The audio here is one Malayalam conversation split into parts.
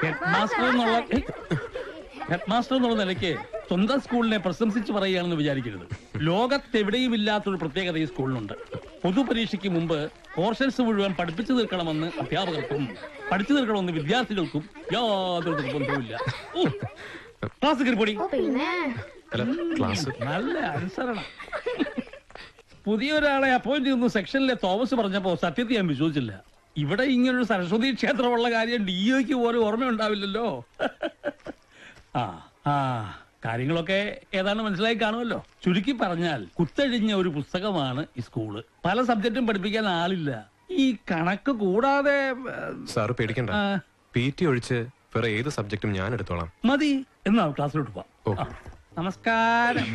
ഹെഡ് മാസ്റ്റർ എന്നുള്ള ഹെഡ് മാസ്റ്റർ എന്നുള്ള നിലയ്ക്ക് സ്വന്തം സ്കൂളിനെ പ്രശംസിച്ച് പറയുകയാണെന്ന് വിചാരിക്കരുത് ലോകത്തെവിടെയും ഇല്ലാത്തൊരു പ്രത്യേകത ഈ സ്കൂളിനുണ്ട് പൊതുപരീക്ഷയ്ക്ക് മുമ്പ് പോർഷൻസ് മുഴുവൻ പഠിപ്പിച്ചു തീർക്കണമെന്ന് അധ്യാപകർക്കും പഠിച്ചു തീർക്കണമെന്ന് വിദ്യാർത്ഥികൾക്കും യാതൊരു നിർബന്ധവുമില്ല ഊ, ക്ലാസ് കയറിപ്പൊടി പിന്നെ അല്ല ക്ലാസ് നല്ല അനുസരണം പുതിയ ഒരാളെ അപ്പോയിന്റ് ചെയ്യുന്ന സെക്ഷനിലെ തോമസ് പറഞ്ഞപ്പോ സത്യത്തെ ഞാൻ വിശ്വസിച്ചില്ല ഇവിടെ ഇങ്ങനൊരു സരസ്വതി ക്ഷേത്രമുള്ള കാര്യം ഡിഒക്ക് പോലും ഓർമ്മയുണ്ടാവില്ലല്ലോ ആ ആ കാര്യങ്ങളൊക്കെ ഏതാണ്ട് മനസ്സിലായി കാണുമല്ലോ ചുരുക്കി പറഞ്ഞാൽ കുത്തഴിഞ്ഞ ഒരു പുസ്തകമാണ് ഈ സ്കൂള് പല സബ്ജക്റ്റും പഠിപ്പിക്കാൻ ആളില്ല ഈ കണക്ക് കൂടാതെ ഏഹ്, സാറ് പേടിക്കണ്ട ആ, പി ടി ഒഴിച്ച് വേറെ ഏത് സബ്ജക്റ്റും ഞാൻ എടുത്തോളാം മതി എന്നാ ക്ലാസ്സിലോട്ട് പോവാം ഓ. ആ, നമസ്കാരം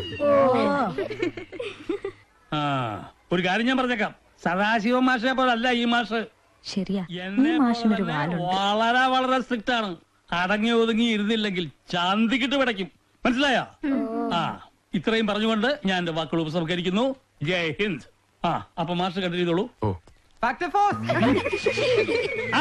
ആ ഒരു കാര്യം ഞാൻ പറഞ്ഞേക്കാം സദാശിവ മാഷെ പോലല്ല ഈ മാഷ് ശരിയാ ഈ എന്നെ മാഷിനൊരു പോലെ വാലുണ്ട് വളരെ വളരെ സ്ട്രിക്റ്റ് ആണ് അടങ്ങി ഒതുങ്ങി ഇരുന്നില്ലെങ്കിൽ ചാന്തിക്കിട്ട് പിടയ്ക്കും മനസ്സിലായോ ആ ഇത്രയും പറഞ്ഞുകൊണ്ട് ഞാൻ എന്റെ വാക്കുകൾ ഉപസംഹരിക്കുന്നു ജയ് ഹിന്ദ് ആ അപ്പൊ മാഷ് കണ്ടു ചെയ്തോളൂ ഓ ആ.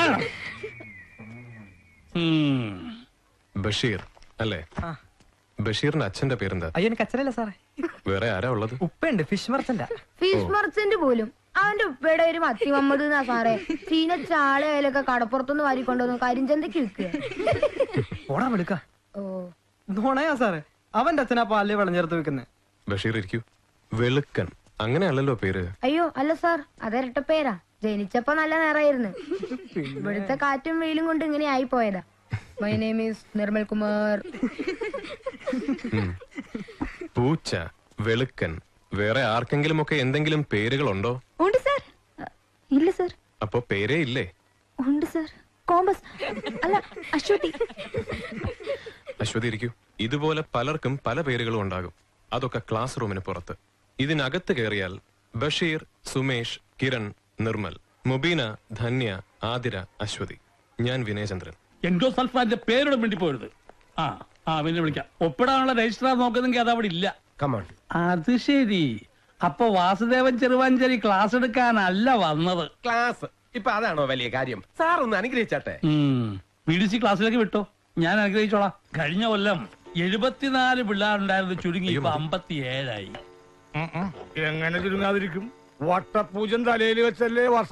ഉം. ബഷീർ അല്ലേ ബഷീറിന്റെ അച്ഛന്റെ പേരെന്താ അയ്യോ എനിക്ക് അച്ഛനല്ല സാറേ വേറെ ആരാ ഉള്ളത് ഉപ്പയുണ്ട് ഫിഷ് മർച്ചന്റാ ഫിഷ് മർച്ചന്റ് പോലും അവന്റെ ഉപ്പയുടെ ഒരു മത്തി മമ്മദ് എന്നാ സാറേ ചീന ചാള അതിലൊക്കെ കടപ്പുറത്തുനിന്ന് വാരിക്കൊണ്ടുവന്നു കരിഞ്ചന്തയ്ക്ക് വിൽക്കുക ഓടാൻ വിളിക്ക ഓ നോണയാ സാറേ അവന്റെ അച്ഛനാ പാലില് വെള്ളം ചേർത്ത് വെക്കുന്നത് ബഷീർ ഇരിക്കൂ വെളുക്കൻ അങ്ങനെയല്ലല്ലോ പേര് അയ്യോ അല്ല സാർ അതിരട്ട പേരാ ജനിച്ചപ്പോ നല്ല നിറയായിരുന്നു ഇവിടുത്തെ കാറ്റും വെയിലും കൊണ്ട് ഇങ്ങനെ ആയി പോയതാ my name is Nirmal Kumar ഉം. പൂച്ച വെളുക്കൻ വേറെ ആർക്കെങ്കിലും ഒക്കെ എന്തെങ്കിലും പേരുകളുണ്ടോ ഉണ്ട് സാർ അ, ഇല്ല സാർ അപ്പൊ പേരേ ഇല്ലേ ഉണ്ട് സാർ കോമ്പസ് അല്ല അശ്വതി അശ്വതി ഇരിക്കൂ ഇതുപോലെ പലർക്കും പല പേരുകളും ഉണ്ടാകും അതൊക്കെ ക്ലാസ് റൂമിന് പുറത്ത് ഇതിനകത്ത് കയറിയാൽ ബഷീർ സുമേഷ് കിരൺ നിർമ്മൽ മുബീന ധന്യ ആതിര അശ്വതി ഞാൻ വിനയചന്ദ്രൻ എൻഡോസൾഫാന്റെ പേരോട് വേണ്ടി പോരുത് ആ ആ പിന്നെ വിളിക്കാം ഒപ്പിടാനുള്ള രജിസ്റ്റർ നോക്കുന്നെങ്കിൽ അത് അവിടെ ഇല്ല കമോൺ അത് ശരി അപ്പൊ വാസുദേവൻ ചെറുവാഞ്ചേരി ക്ലാസ് എടുക്കാനല്ല വന്നത് ക്ലാസ് ഇപ്പൊ അതാണോ വലിയ കാര്യം സാർ ഒന്ന് അനുഗ്രഹിച്ചാട്ടെ ബി ഡി സി ക്ലാസ്സിലേക്ക് വിട്ടോ ഞാൻ അനുഗ്രഹിച്ചോളാം കഴിഞ്ഞ കൊല്ലം എഴുപത്തിനാല് പിള്ളേരുണ്ടായിരുന്നു ചുരുങ്ങി ഇപ്പൊ അമ്പത്തിയേഴായി എങ്ങനെ ചുരുങ്ങാതിരിക്കും വട്ടപൂജൻ തലയിൽ വെച്ചല്ലേ വർഷ